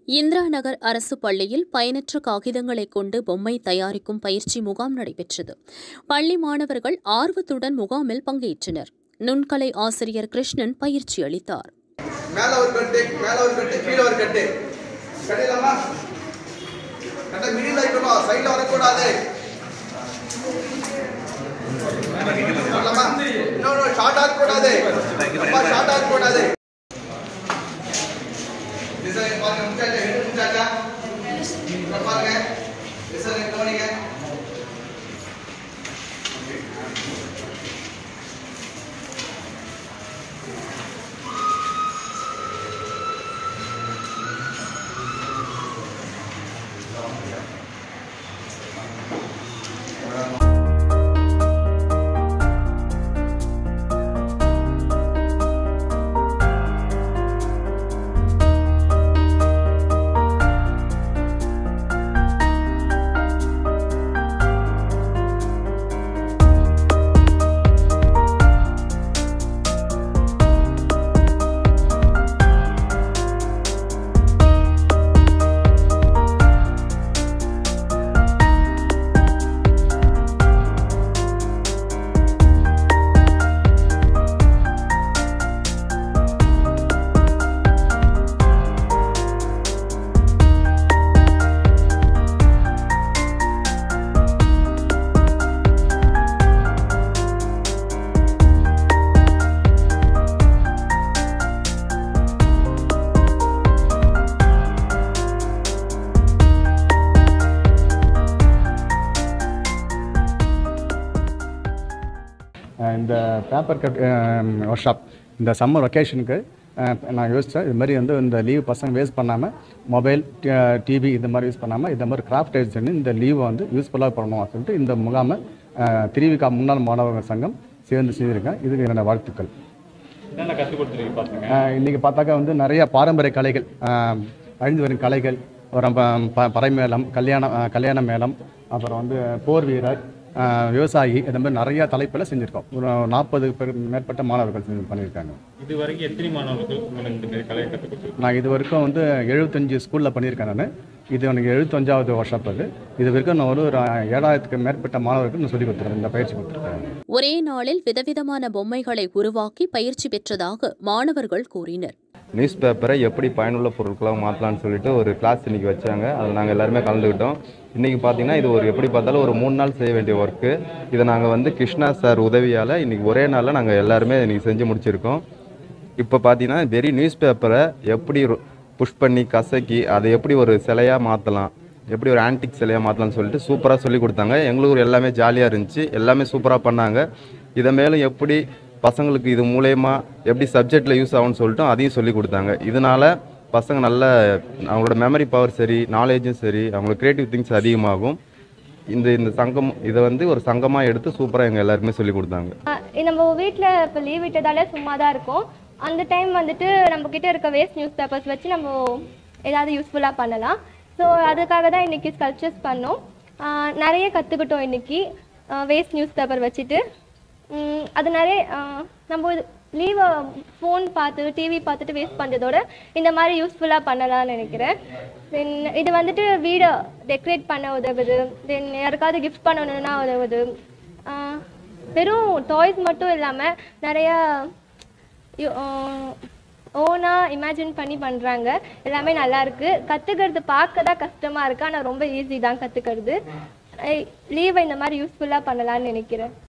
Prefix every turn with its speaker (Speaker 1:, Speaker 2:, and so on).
Speaker 1: இந்திரா நகர் அரசு பள்ளியில் பயனற்ற காகிதங்களை கொண்டு பொம்மை தயாரிக்கும் பயிற்சி முகாம் நடைபெற்றது பள்ளி மாணவர்கள் ஆர்வத்துடன் முகாமில் பங்கேற்றனர் நுண்கலை ஆசிரியர் கிருஷ்ணன் பயிற்சி அளித்தார்
Speaker 2: மேல ஒரு கட்டு மேல ஒரு கட்டு கீழே ஒரு கட்டு கட்டிடலாமா கட்ட மிடில் இருக்கணும் சைடுல வரக்கூடாது வரலாமா இன்னொரு ஷார்ட் ஆக கூடாது ரொம்ப ஷார்ட் ஆக கூடாது டிசைன் பாருங்க முச்சாச்சா ஹெட் முச்சாச்சா இங்க பாருங்க டிசைன் கவனிங்க
Speaker 3: இந்த பேப்பர் கட் ஒர்க் ஷாப் இந்த சம்மர் வெக்கேஷனுக்கு நான் யோசித்தேன் இது மாதிரி வந்து இந்த லீவ் பசங்க வேஸ்ட் பண்ணாமல் மொபைல் டிவி இந்த மாதிரி யூஸ் பண்ணாமல் இந்த மாதிரி கிராஃப்ட் எடுத்துன்னு இந்த லீவை வந்து யூஸ்ஃபுல்லாக பண்ணணும் சொல்லிட்டு இந்த முகாமை திருவிக்கா முன்னாள் மாணவர்கள் சங்கம் சேர்ந்து செய்திருக்கேன் இதுக்கு என்னோட வாழ்த்துக்கள்
Speaker 4: என்னென்ன கற்றுக் கொடுத்துருக்கீங்க பார்த்துங்க
Speaker 3: ஆஹ் இன்னைக்கு பார்த்தாக்கா வந்து நிறைய பாரம்பரிய கலைகள் ஆஹ் அழிந்து வரும் கலைகள் அப்புறம் ப- ப- பறை மேளம் கல்யாண ஆஹ் கல்யாண மேளம் அப்புறம் வந்து போர் வீரர் ஆஹ் விவசாயி இந்த மாதிரி நிறைய தலைப்பில் செஞ்சுருக்கோம் ஒரு நாற்பது பேர் மேற்பட்ட மாணவர்கள் செஞ்சு பண்ணியிருக்காங்க
Speaker 4: இது வரைக்கும் எத்தனை மாணவர்கள் உங்களுக்கு இந்த மாதிரி கலையை கற்றுக் கொடுத்துருக்கீங்க
Speaker 3: நான் இது வரைக்கும் வந்து எழுபத்தஞ்சு ஸ்கூலில் பண்ணியிருக்கேன் நான் இது எனக்கு எழுபத்தஞ்சாவது வருஷம் அது இது வரைக்கும் நான் ஒரு ஒரு ஏழாயிரத்துக்கு மேற்பட்ட மாணவர்களுக்கு நான் சொல்லிக் கொடுத்துருக்கேன் இந்த பயிற்சி கொடுத்துருக்கேன்
Speaker 1: ஒரே நாளில் விதவிதமான பொம்மைகளை உருவாக்கி பயிற்சி பெற்றதாக மாணவர்கள் கூறினர்
Speaker 5: நியூஸ் பேப்பரை எப்படி பயனுள்ள பொருட்களாக மாற்றலாம்னு சொல்லிட்டு ஒரு கிளாஸ் இன்னைக்கு வச்சாங்க அதில் நாங்கள் எல்லாருமே கலந்துக்கிட்டோம் இன்றைக்கி பார்த்தீங்கன்னா இது ஒரு எப்படி பார்த்தாலும் ஒரு மூணு நாள் செய்ய வேண்டிய ஒர்க்கு இதை நாங்கள் வந்து கிருஷ்ணா சார் உதவியால் இன்றைக்கி ஒரே நாளில் நாங்கள் எல்லாருமே இன்றைக்கி செஞ்சு முடிச்சிருக்கோம் இப்போ பார்த்தீங்கன்னா வெறி நியூஸ் பேப்பரை எப்படி புஷ் பண்ணி கசக்கி அதை எப்படி ஒரு சிலையாக மாற்றலாம் எப்படி ஒரு ஆன்டிக் சிலையாக மாற்றலாம்னு சொல்லிட்டு சூப்பராக சொல்லி கொடுத்தாங்க எங்களுக்கு எல்லாமே ஜாலியாக இருந்துச்சு எல்லாமே சூப்பராக பண்ணாங்க இதை மேலும் எப்படி பசங்களுக்கு இது மூலயமா எப்படி சப்ஜெக்டில் யூஸ் ஆகும்னு சொல்லிட்டு அதையும் சொல்லி கொடுத்தாங்க இதனால பசங்க நல்ல அவங்களோட மெமரி பவர் சரி நாலேஜும் சரி அவங்களோட க்ரியேட்டிவ் திங்ஸ் அதிகமாகும் இந்த இந்த சங்கம் இதை வந்து ஒரு சங்கமாக எடுத்து சூப்பராக எங்கள் எல்லாருக்குமே சொல்லி கொடுத்தாங்க
Speaker 6: அஹ் நம்ம வீட்டில் இப்போ லீவ் விட்டதால சும்மா தான் இருக்கோம் அந்த டைம் வந்துட்டு நம்ம கிட்ட இருக்க வேஸ்ட் நியூஸ் பேப்பர்ஸ் வச்சு நம்ம ஏதாவது யூஸ்ஃபுல்லாக பண்ணலாம் ஸோ அதுக்காக தான் இன்றைக்கி ஸ்கல்ச்சர்ஸ் பண்ணோம் அஹ் நிறைய கற்றுக்கிட்டோம் இன்றைக்கி வேஸ்ட் நியூஸ் பேப்பர் வச்சுட்டு உம், அது நிறைய அஹ் நம்ம லீவை ஃபோன் பார்த்து டிவி பார்த்துட்டு வேஸ்ட் பண்ணுறதோட இந்த மாதிரி யூஸ்ஃபுல்லாக பண்ணலாம்னு நினைக்கிறேன் தென் இது வந்துட்டு வீடை டெக்கரேட் பண்ண உதவுது தென் யாருக்காவது கிஃப்ட் பண்ணணும்னா உதவுது ஆஹ் வெறும் டாய்ஸ் மட்டும் இல்லாமல் நிறையா ஓனாக இமேஜின் பண்ணி பண்ணுறாங்க எல்லாமே நல்லா இருக்கு கற்றுக்கிறது பார்க்க தான் கஷ்டமாக இருக்கு ஆனால் ரொம்ப ஈஸி தான் கற்றுக்கிறது லீவை இந்த மாதிரி யூஸ்ஃபுல்லாக பண்ணலாம்னு நினைக்கிறேன்